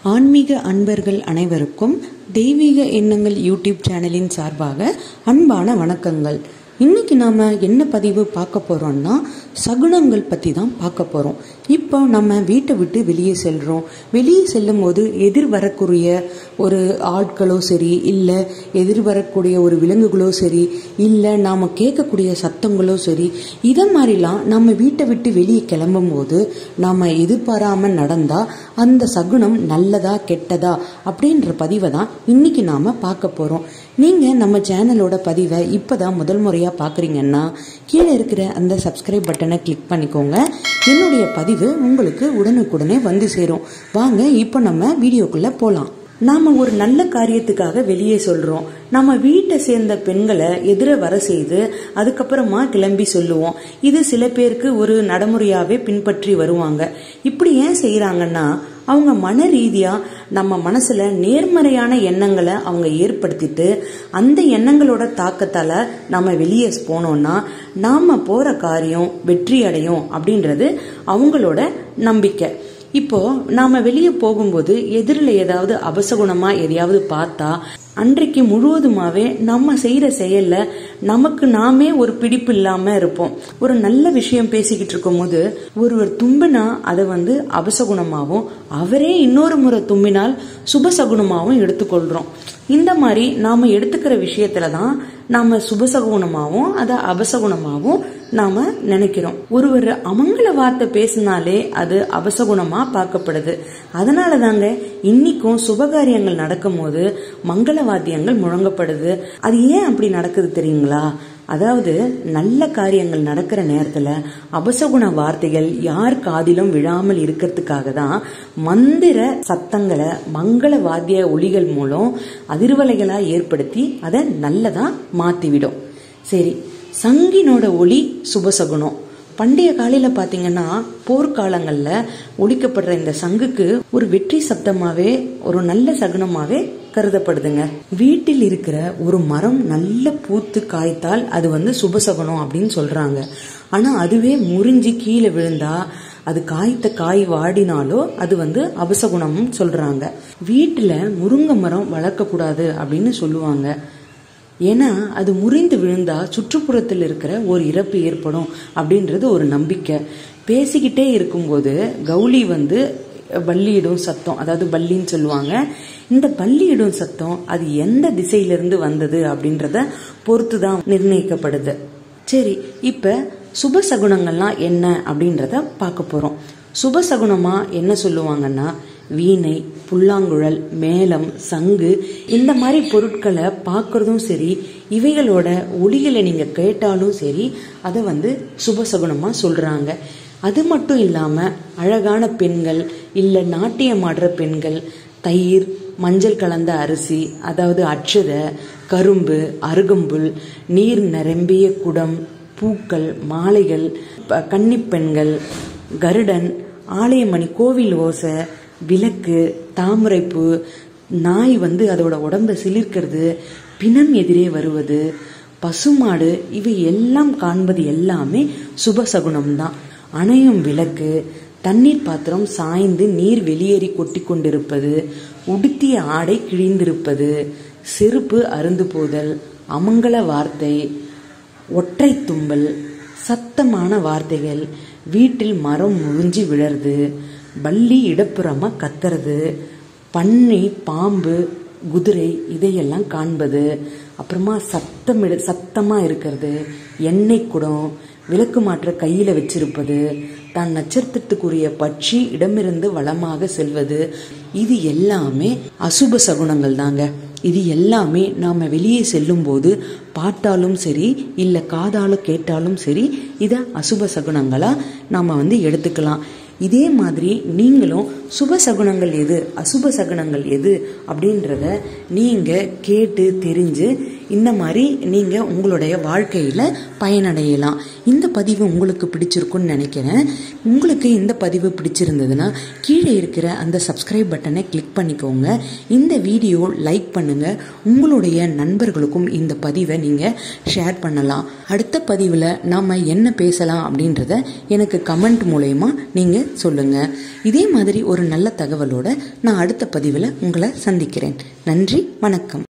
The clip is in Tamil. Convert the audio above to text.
ஆன்மீக அன்பர்கள் அனைவருக்கும் தெய்வீக எண்ணங்கள் யூடியூப் சேனலின் சார்பாக அன்பான வணக்கங்கள் இன்னைக்கு நாம என்ன பதிவு பார்க்க போறோம்னா சகுனங்கள் பத்தி தான் பார்க்க போறோம் இப்போ நம்ம வீட்டை விட்டு வெளியே செல்றோம் வெளியே செல்லும் போது எதிர் வரக்கூடிய ஒரு ஆட்களோ சரி இல்லை எதிர் வரக்கூடிய ஒரு விலங்குகளோ சரி இல்லை நாம கேட்கக்கூடிய சத்தங்களோ சரி இதை மாதிரிலாம் நம்ம வீட்டை விட்டு வெளியே கிளம்பும் போது நாம எதிர்பாராம நடந்தா அந்த சகுனம் நல்லதா கெட்டதா அப்படின்ற பதிவை தான் இன்னைக்கு நாம பார்க்க போறோம் நீங்க நம்ம சேனலோட பதிவை இப்பதான் முதல் முறையா பாக்குறீங்கன்னா கீழே இருக்கிற அந்த சப்ஸ்கிரைப் பட்டனை கிளிக் பண்ணிக்கோங்க என்னுடைய பதிவு உங்களுக்கு உடனுக்குடனே வந்து சேரும் வாங்க இப்போ நம்ம வீடியோக்குள்ள போலாம் நாம ஒரு நல்ல காரியத்துக்காக வெளியே சொல்றோம் நம்ம வீட்டை சேர்ந்த பெண்களை எதிர வர செய்து அதுக்கப்புறமா கிளம்பி சொல்லுவோம் இது சில பேருக்கு ஒரு நடைமுறையாவே பின்பற்றி வருவாங்க இப்படி ஏன் செய்யறாங்கன்னா அவங்க மன ரீதியா நம்ம மனசுல நேர்மறையான எண்ணங்களை அவங்க ஏற்படுத்திட்டு அந்த எண்ணங்களோட தாக்கத்தால நம்ம வெளியே போனோம்னா நாம போற காரியம் வெற்றி அடையும் அப்படின்றது அவங்களோட நம்பிக்கை இப்போ நாம வெளியே போகும்போது எதிரில் ஏதாவது அபசகுணமா எதையாவது பார்த்தா அன்றைக்கு முழுவதுமாவே நம்ம செய்யற செயல்ல நமக்கு நாமே ஒரு பிடிப்பு இல்லாம இருப்போம் ஒரு நல்ல விஷயம் பேசிக்கிட்டு இருக்கும் போது ஒருவர் தும்பினா அதை வந்து அபசகுணமாவும் அவரே இன்னொரு முறை தும்பினால் சுபசகுணமாவும் எடுத்துக்கொள்றோம் இந்த மாதிரி நாம எடுத்துக்கிற விஷயத்துல தான் நாம சுபசகுணமாவும் அதை அபசகுணமாவும் நாம நினைக்கிறோம் ஒருவர் அமங்கல வார்த்தை பேசினாலே அது அபசகுணமா பார்க்கப்படுது அதனால தாங்க இன்னைக்கும் சுபகாரியங்கள் நடக்கும் போது மங்கள வாத்தியங்கள் முழங்கப்படுது அது ஏன் அப்படி நடக்குது தெரியுங்களா அதாவது நல்ல காரியங்கள் நடக்கிற நேரத்துல அபசகுண வார்த்தைகள் யார் காதிலும் விழாமல் இருக்கிறதுக்காக தான் மந்திர சத்தங்களை மங்கள வாத்திய ஒளிகள் மூலம் அதிர்வலைகளா ஏற்படுத்தி அதை நல்லதா மாத்திவிடும் சரி சங்கினோட ஒளி சுபசகுணம் பண்டைய காலையில பாத்தீங்கன்னா போர்க்காலங்கள்ல ஒழிக்கப்படுற இந்த சங்குக்கு ஒரு வெற்றி சப்தமாவே ஒரு நல்ல சகுனமாவே கருதப்படுதுங்க வீட்டில் இருக்கிற ஒரு மரம் நல்ல பூத்து காய்த்தால் அது வந்து சுபசகுனம் அப்படின்னு சொல்றாங்க ஆனா அதுவே முறிஞ்சு கீழே விழுந்தா அது காய்த்த காய் வாடினாலோ அது வந்து அபசகுணம்னு சொல்றாங்க வீட்டுல முருங்கை மரம் வளர்க்க கூடாது அப்படின்னு சொல்லுவாங்க ஏன்னா அது முறிந்து விழுந்தா சுற்றுப்புறத்தில் இருக்கிற ஒரு இறப்பு ஏற்படும் அப்படின்றது ஒரு நம்பிக்கை பேசிக்கிட்டே இருக்கும்போது கௌலி வந்து பள்ளியிடும் சத்தம் அதாவது பள்ளின்னு சொல்லுவாங்க இந்த பள்ளியிடும் சத்தம் அது எந்த திசையிலிருந்து வந்தது அப்படின்றத பொறுத்து தான் நிர்ணயிக்கப்படுது சரி இப்ப சுப சகுனங்கள்லாம் என்ன அப்படின்றத பார்க்க போறோம் சுப சகுனமா என்ன சொல்லுவாங்கன்னா வீணை புல்லாங்குழல் மேளம் சங்கு இந்த மாதிரி பொருட்களை பார்க்கறதும் சரி இவைகளோட ஒளிகளை நீங்க கேட்டாலும் சரி அதை வந்து சுபசகுனமா சொல்றாங்க அது மட்டும் இல்லாம அழகான பெண்கள் இல்ல நாட்டியம் ஆடுற பெண்கள் தயிர் மஞ்சள் கலந்த அரிசி அதாவது அச்சதை கரும்பு அருகம்புல் நீர் நிரம்பிய குடம் பூக்கள் மாலைகள் கன்னிப்பெண்கள் கருடன் ஆலயமணி கோவில் ஓசை விளக்கு தாமரைப்பூ நாய் வந்து அதோட உடம்ப சிலிர்க்கிறது பிணம் எதிரே வருவது பசுமாடு இவை எல்லாம் காண்பது எல்லாமே சுபசகுனம் தான் அணையும் விளக்கு தண்ணீர் பாத்திரம் சாய்ந்து நீர் வெளியேறி கொட்டி கொண்டிருப்பது உடுத்திய ஆடை கிழிந்திருப்பது செருப்பு அருந்து போதல் அமங்கல வார்த்தை ஒற்றை தும்பல் சத்தமான வார்த்தைகள் வீட்டில் மரம் முறிஞ்சி விழறது பள்ளி இடப்புறமா கத்துறது பண்ணை பாம்பு குதிரை இதையெல்லாம் காண்பது அப்புறமா சத்தம் சத்தமா இருக்கிறது எண்ணெய் குடம் விளக்கு மாற்ற கையில வச்சிருப்பது தான் நட்சத்திரத்துக்குரிய பட்சி இடமிருந்து வளமாக செல்வது இது எல்லாமே அசுப சகுனங்கள் தாங்க இது எல்லாமே நாம வெளியே செல்லும் போது பார்த்தாலும் சரி இல்ல காதால கேட்டாலும் சரி இத அசுப சகுனங்களா நாம வந்து எடுத்துக்கலாம் இதே மாதிரி நீங்களும் சுப சகுனங்கள் எது அசுப சகுனங்கள் எது அப்படின்றத நீங்க கேட்டு தெரிஞ்சு இந்த மாதிரி நீங்கள் உங்களுடைய வாழ்க்கையில் பயனடையலாம் இந்த பதிவு உங்களுக்கு பிடிச்சிருக்குன்னு நினைக்கிறேன் உங்களுக்கு இந்த பதிவு பிடிச்சிருந்ததுன்னா கீழே இருக்கிற அந்த சப்ஸ்கிரைப் பட்டனை கிளிக் பண்ணிக்கோங்க இந்த வீடியோ லைக் பண்ணுங்கள் உங்களுடைய நண்பர்களுக்கும் இந்த பதிவை நீங்கள் ஷேர் பண்ணலாம் அடுத்த பதிவில் நாம் என்ன பேசலாம் அப்படின்றத எனக்கு கமெண்ட் மூலயமா நீங்கள் சொல்லுங்கள் இதே மாதிரி ஒரு நல்ல தகவலோட நான் அடுத்த பதிவில் உங்களை சந்திக்கிறேன் நன்றி வணக்கம்